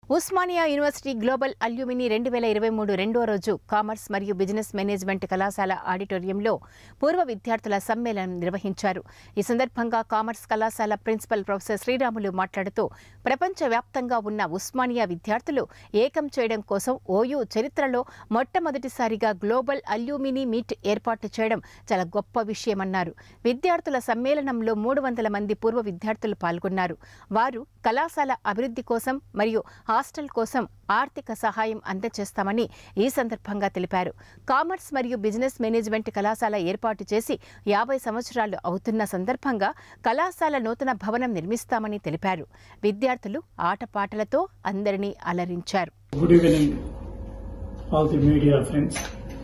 Osmania university global alumni రెండు వేల ఇరవై మూడు రెండో రోజు కామర్స్ మరియు బిజినెస్ మేనేజ్మెంట్ కళాశాల ఆడిటోరియంలో పూర్వ విద్యార్థుల సమ్మేళనం నిర్వహించారు ఈ సందర్భంగా కామర్స్ కళాశాల ప్రిన్సిపల్ ప్రొఫెసర్ శ్రీరాములు మాట్లాడుతూ ప్రపంచవ్యాప్తంగా ఉన్న ఉస్మానియా విద్యార్థులు ఏకం చేయడం కోసం ఓయూ చరిత్రలో మొట్టమొదటిసారిగా గ్లోబల్ అల్యూమిని మీట్ ఏర్పాటు చేయడం చాలా గొప్ప విషయమన్నారు విద్యార్థుల సమ్మేళనంలో మూడు వందల మంది పూర్వ విద్యార్థులు పాల్గొన్నారు వారు కళాశాల అభివృద్ధి కోసం మరియు హాస్టల్ కోసం ఆర్థిక సహాయం అందజేస్తామని ఈ సందర్భంగా తెలిపారు కామర్స్ మరియు బిజినెస్ మేనేజ్మెంట్ కళాశాల ఏర్పాటు చేసి యాభై సంవత్సరాలు అవుతున్న సందర్భంగా కళాశాల నూతన భవనం నిర్మిస్తామని తెలిపారు విద్యార్థులు ఆటపాటలతో అందరినీ అలరించారు good evening all the media friends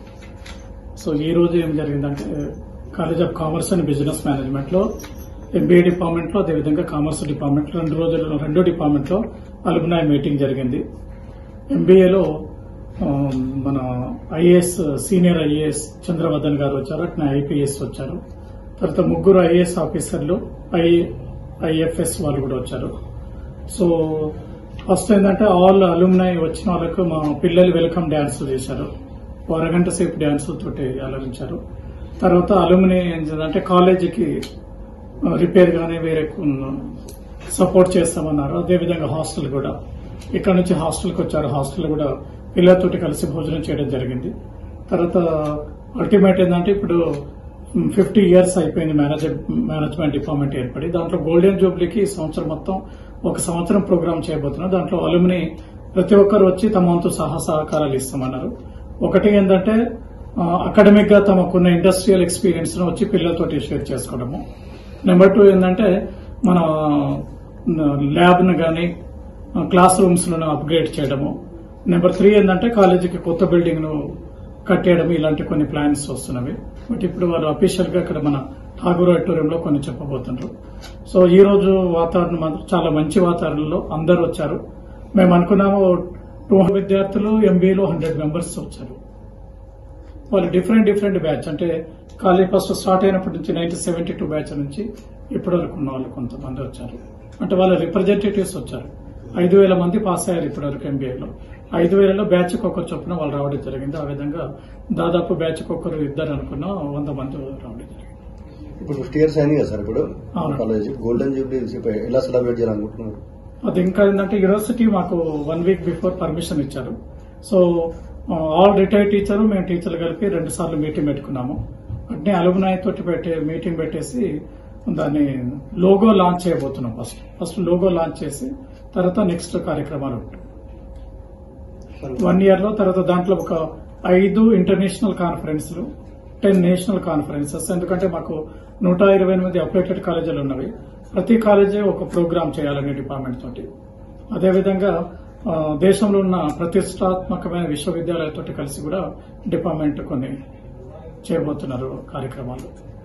so ఈ రోజు ఏం జరిగిందంటే college of commerce and business management లో ఎంబీఏ డిపార్ట్మెంట్ లో అదేవిధంగా కామర్స్ డిపార్ట్మెంట్ లో రెండు రోజుల్లో రెండో డిపార్ట్మెంట్ లో అలుగునాయ్ మీటింగ్ జరిగింది ఎంబీఏలో మన ఐఏఎస్ సీనియర్ ఐఏఎస్ చంద్రవర్ధన్ గారు వచ్చారు అట్లా ఐపీఎస్ వచ్చారు తర్వాత ముగ్గురు ఐఏఎస్ ఆఫీసర్లు ఐ ఐఎఫ్ఎస్ వాళ్ళు కూడా వచ్చారు సో ఫస్ట్ ఏంటంటే ఆల్ అలుమ్నై వచ్చిన వాళ్ళకు మా పిల్లలు వెల్కమ్ డ్యాన్స్ చేశారు ఓ అరగంట సేపు డ్యాన్స్ తోటి అలరించారు తర్వాత అలుమిని ఏంటంటే కాలేజీకి రిపేర్ గానీ వేరే సపోర్ట్ చేస్తామన్నారు అదేవిధంగా హాస్టల్ కూడా ఇక్కడ నుంచి హాస్టల్కి వచ్చారు హాస్టల్ కూడా పిల్లలతోటి కలిసి భోజనం చేయడం జరిగింది తర్వాత అల్టిమేట్ ఏంటంటే ఇప్పుడు ఫిఫ్టీ ఇయర్స్ అయిపోయింది మేనేజర్ మేనేజ్మెంట్ డిపార్ట్మెంట్ ఏర్పడి దాంట్లో గోల్డెన్ జూబ్లీకి ఈ సంవత్సరం మొత్తం ఒక సంవత్సరం ప్రోగ్రామ్ చేయబోతున్నాం దాంట్లో అలుమిని ప్రతి ఒక్కరు వచ్చి తమ వంతు సహా సహకారాలు ఇస్తామన్నారు ఒకటి ఏంటంటే అకాడమిక్ గా తమకున్న ఇండస్ట్రియల్ ఎక్స్పీరియన్స్ ను వచ్చి పిల్లలతోటి షేర్ చేసుకోవడము నెంబర్ టూ ఏంటంటే మన ల్యాబ్ ను గానీ క్లాస్ రూమ్స్ లను అప్గ్రేడ్ చేయడము నెంబర్ త్రీ ఏంటంటే కాలేజీకి కొత్త బిల్డింగ్ ను కట్టేయడం ఇలాంటి కొన్ని ప్లాన్స్ వస్తున్నవి బట్ ఇప్పుడు వారు అఫీషియల్ గా ఇక్కడ మన ఠాగూర్ ఆడిటోరియంలో కొన్ని చెప్పబోతున్నారు సో ఈ రోజు వాతావరణం మాత్రం చాలా మంచి వాతావరణంలో అందరూ వచ్చారు మేము అనుకున్నాము టూ విద్యార్థులు ఎంబీఏలో హండ్రెడ్ మెంబర్స్ వచ్చారు వాళ్ళు డిఫరెంట్ డిఫరెంట్ బ్యాచ్ అంటే కాలేజ్ ఫస్ట్ స్టార్ట్ అయినప్పటి నుంచి నైన్టీన్ సెవెంటీ టూ బ్యాచ్ నుంచి ఇప్పటి వరకు ఉన్న వాళ్ళు కొంతమంది వచ్చారు అంటే వాళ్ళ రిప్రజెంటేటివ్స్ వచ్చారు ఐదు వేల మంది పాస్ అయ్యారు ఇప్పటి వరకు ఎంబీఏలో ఐదు వేలలో బ్యాచ్ ఒక్కరు చొప్పున వాళ్ళు రావడం జరిగింది ఆ విధంగా దాదాపు బ్యాచ్ ఒక్కరు ఇద్దరు అనుకున్న వంద మంది రావడం జరిగింది ఇప్పుడు ఫిఫ్టీ ఇయర్స్ అయింది కదా సార్ ఇప్పుడు అవును. కాలేజ్ గోల్డెన్ జూబ్లీ ఎలా సెలబ్రేట్ చేయాలనుకుంటున్నారు అది ఇంకా ఏంటంటే యూనివర్సిటీ మాకు వన్ వీక్ బిఫోర్ పర్మిషన్ ఇచ్చారు సో ఆల్ రిటైర్డ్ టీచర్ మేము టీచర్లు కలిపి రెండు సార్లు మీటింగ్ పెట్టుకున్నాము అట్నే అలుగునాయ్ తోటి పెట్టే మీటింగ్ పెట్టేసి దాన్ని లోగో లాంచ్ చేయబోతున్నాం ఫస్ట్ ఫస్ట్ లోగో లాంచ్ చేసి తర్వాత నెక్స్ట్ కార్యక్రమాలు ఉంటాయి వన్ ఇయర్ లో తర్వాత దాంట్లో ఒక ఐదు ఇంటర్నేషనల్ కాన్ఫరెన్స్లు టెన్ నేషనల్ కాన్ఫరెన్సెస్ ఎందుకంటే మాకు నూట ఇరవై ఎనిమిది అప్డేటెడ్ కాలేజీలు ఉన్నవి ప్రతి కాలేజీ ఒక ప్రోగ్రామ్ చేయాలనే డిపార్ట్మెంట్ తోటి అదేవిధంగా ఆ, దేశంలో ఉన్న ప్రతిష్టాత్మకమైన విశ్వవిద్యాలయాలతో కలిసి కూడా డిపార్ట్మెంట్ కొన్ని చేయబోతున్నారు కార్యక్రమాలు